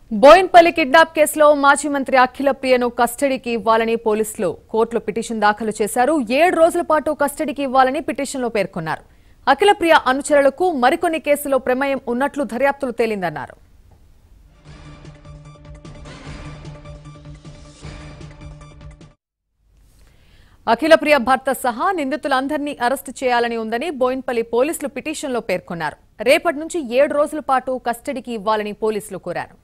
Boinpally kidnap కేసులో మాజీ మంత్రి అఖిల ప్రియను కస్టడీకి ఇవ్వాలని పోలీసులు కోర్టులో పిటిషన్ దాఖలు చేశారు ఏడు రోజుల పాటు కస్టడీకి ఇవ్వాలని పిటిషన్లో పేర్కొన్నారు అఖిల ప్రియ అనుచరులకు మరికొన్ని కేసులో ప్రమేయం ఉన్నట్లు దర్యాప్తులు తేలిందన్నారు అఖిల ప్రియ భర్త సహా నిందితులందరినీ అరెస్టు చేయాలని ఉందని బోయిన్పల్లి పోలీసులు పిటిషన్లో పేర్కొన్నారు రేపటి నుంచి ఏడు రోజుల పాటు కస్టడీకి ఇవ్వాలని పోలీసులు కోరారు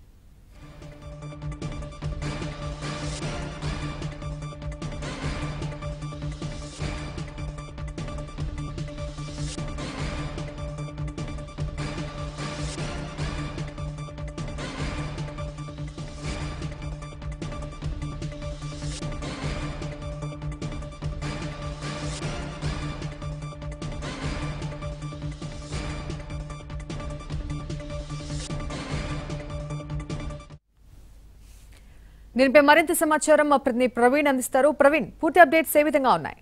దీనిపై మరింత సమాచారం మా ప్రతినిధి ప్రవీణ్ అందిస్తారు ప్రవీణ్ పూర్తి అప్డేట్స్ ఏ విధంగా ఉన్నాయి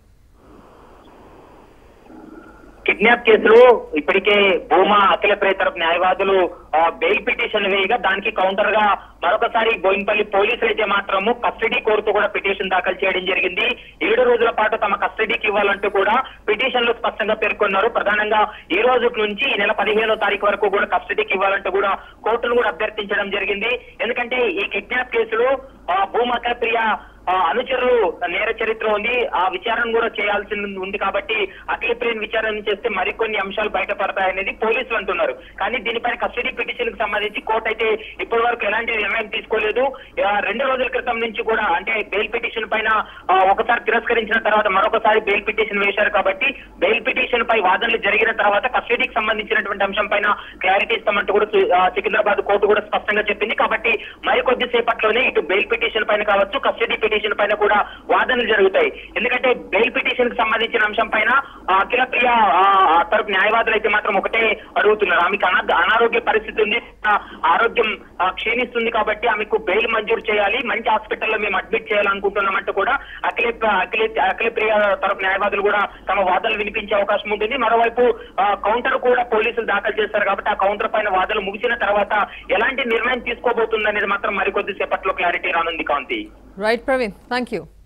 కిడ్నాప్ కేసులో ఇప్పటికే భూమా అఖిల ప్రియ తరపు న్యాయవాదులు ఆ, బెయిల్ పిటిషన్ వేయగా దానికి కౌంటర్ గా మరొకసారి బోయిన్పల్లి పోలీసులు అయితే మాత్రము కస్టడీ కోరుతూ కూడా పిటిషన్ దాఖలు చేయడం జరిగింది ఏడు రోజుల పాటు తమ కస్టడీకి ఇవ్వాలంటూ కూడా పిటిషన్ లో స్పష్టంగా పేర్కొన్నారు ప్రధానంగా ఈ రోజు నుంచి ఈ నెల పదిహేనో తారీఖు వరకు కూడా కస్టడీకి ఇవ్వాలంటూ కూడా కోర్టును కూడా అభ్యర్థించడం జరిగింది ఎందుకంటే ఈ కిడ్నాప్ కేసులో ఆ, భూమా అఖిల ప్రియ ఆ, అనుచరులు నేర చరిత్ర ఉంది ఆ విచారణ కూడా చేయాల్సి ఉంది కాబట్టి అఖిల ప్రియన్ విచారణ చేస్తే మరికొన్ని అంశాలు బయటపడతాయనేది పోలీసులు అంటున్నారు కానీ దీనిపైన కస్టడీ పిటిషన్ కి సంబంధించి కోర్టు అయితే ఇప్పటి వరకు ఎలాంటి నిర్ణయం తీసుకోలేదు ఆ, రెండు రోజుల క్రితం నుంచి కూడా అంటే బెయిల్ పిటిషన్ పైన ఆ, ఒకసారి తిరస్కరించిన తర్వాత మరొకసారి బెయిల్ పిటిషన్ వేశారు కాబట్టి బెయిల్ పిటిషన్ పై వాదనలు జరిగిన తర్వాత కస్టడీకి సంబంధించినటువంటి అంశం పైన క్లారిటీ ఇస్తామంటూ కూడా సు- ఆ, సికింద్రాబాద్ కోర్టు కూడా స్పష్టంగా చెప్పింది కాబట్టి మరికొద్ది సేపట్లోనే ఇటు బెయిల్ పిటిషన్ పైన కావచ్చు కస్టడీ పిటిషన్ పైన కూడా వాదనలు జరుగుతాయి ఎందుకంటే బెయిల్ పిటిషన్ కి సంబంధించిన అంశం పైన ఆ, అఖిల ప్రియ ఆ, ఆ తరపు న్యాయవాదులు అయితే మాత్రం ఒకటే అడుగుతున్నారు ఆమెకు అనా- అనారోగ్య పరిస్థితి ఉంది ఆ, ఆరోగ్యం ఆ, క్షీణిస్తుంది కాబట్టి ఆమెకు బెయిల్ మంజూరు చేయాలి మంచి హాస్పిటల్లో మేము అడ్మిట్ చేయాలనుకుంటున్నామంటూ కూడా అఖిల అఖిల అఖిల ప్రియ తరపు న్యాయవాదులు కూడా తమ వాదనలు వినిపించే అవకాశం ఉంటుంది మరోవైపు ఆ, కౌంటర్ కూడా పోలీసులు దాఖలు చేస్తారు కాబట్టి ఆ కౌంటర్ పైన వాదనలు ముగిసిన తర్వాత ఎలాంటి నిర్ణయం తీసుకోబోతుంది అనేది మాత్రం మరికొద్ది సేపట్లో క్లారిటీ రానుంది Kanthi right Praveen thank you